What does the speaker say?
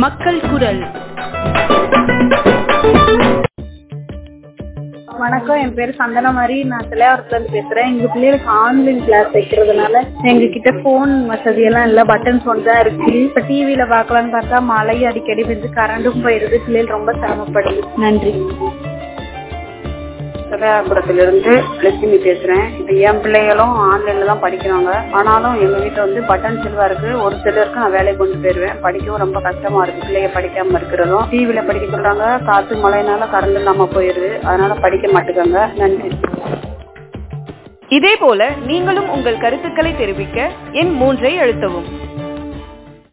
மக்கள் குரல் வணக்கம் என் பேர் சந்தனமாரி நான் சிலையாவரத்துல இருந்து பேசுறேன் எங்க பிள்ளைகளுக்கு ஆன்லைன் கிளாஸ் வைக்கிறதுனால எங்க கிட்ட போன் வசதி எல்லாம் இல்ல பட்டன் போன் தான் இருக்கு இப்ப டிவில பாக்கலாம்னு பார்த்தா மழை அடிக்கடி வந்து கரண்டும் போயிருது பிள்ளைகள் ரொம்ப சிரமப்படுது நன்றி சிலையாபுரத்திலிருந்து லட்சுமி பேசுறேன் இப்ப என் பிள்ளைகளும் ஆன்லைன்ல தான் படிக்கிறாங்க ஆனாலும் எங்க வீட்டுல வந்து பட்டன் செல்வா இருக்கு ஒரு சிலருக்கு நான் வேலைக்கு கொண்டு போயிருவேன் படிக்கவும் ரொம்ப கஷ்டமா இருக்கு பிள்ளைய படிக்காம இருக்கிறதும் டிவில படிக்க சொல்றாங்க காத்து மழைனால கரண்ட் இல்லாம போயிருது அதனால படிக்க மாட்டேங்க நன்றி இதேபோல நீங்களும் உங்கள் கருத்துக்களை தெரிவிக்க எண் மூன்றை அழுத்தவும்